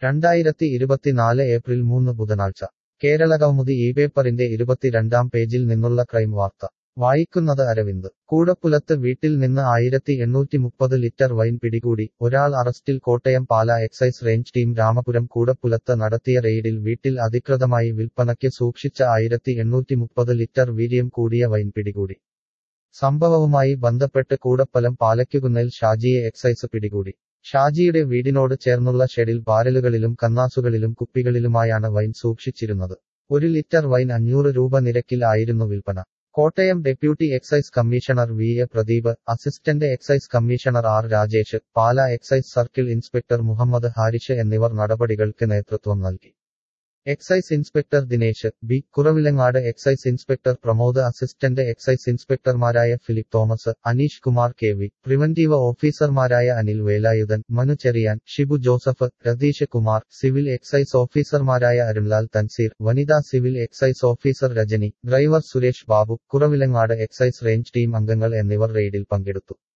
രണ്ടായിരത്തി ഇരുപത്തിനാല് ഏപ്രിൽ മൂന്ന് ബുധനാഴ്ച കേരളകൗമുദി ഈ പേപ്പറിന്റെ ഇരുപത്തിരണ്ടാം പേജിൽ നിന്നുള്ള ക്രൈം വാർത്ത വായിക്കുന്നത് അരവിന്ദ് കൂടപ്പുലത്ത് വീട്ടിൽ നിന്ന് ആയിരത്തി എണ്ണൂറ്റി മുപ്പത് ലിറ്റർ വൈൻ പിടികൂടി ഒരാൾ അറസ്റ്റിൽ Kottayam Pala excise range team Ramapuram കൂടപ്പുലത്ത് നടത്തിയ റെയ്ഡിൽ വീട്ടിൽ അധികൃതമായി വിൽപ്പനയ്ക്ക് സൂക്ഷിച്ച ആയിരത്തി എണ്ണൂറ്റി മുപ്പത് ലിറ്റർ വീര്യം കൂടിയ വൈൻ പിടികൂടി സംഭവവുമായി ബന്ധപ്പെട്ട് കൂടപ്പലം പാലയ്ക്കുകുന്നേൽ ഷാജിയെ എക്സൈസ് പിടികൂടി ഷാജിയുടെ വീടിനോട് ചേർന്നുള്ള ഷെഡിൽ ബാരലുകളിലും കന്നാസുകളിലും കുപ്പികളിലുമായാണ് വൈൻ സൂക്ഷിച്ചിരുന്നത് ഒരു ലിറ്റർ വൈൻ അഞ്ഞൂറ് രൂപ നിരക്കിൽ ആയിരുന്നു വിൽപ്പന Kottayam deputy excise commissioner V A Pradeep assistant excise commissioner R Rajesh Pala excise circle inspector Muhammad Harish എന്നിവർ നടപടികൾക്ക് നേതൃത്വം നൽകി excise inspector Dinesh B Kuravilangad excise inspector Pramod assistant excise ഇൻസ്പെക്ടർമാരായ Philip Thomas Aneesh Kumar K V preventive ഓഫീസർമാരായ Anil Velayudhan Manu Cherian Shibu Joseph Ratheesh Kumar civil excise ഓഫീസർമാരായ അരുൺലാൽ തൻസീർ വനിതാ civil excise officer Rajani driver Suresh Babu Kuravilangad excise range team അംഗങ്ങൾ എന്നിവർ റെയ്ഡിൽ പങ്കെടുത്തു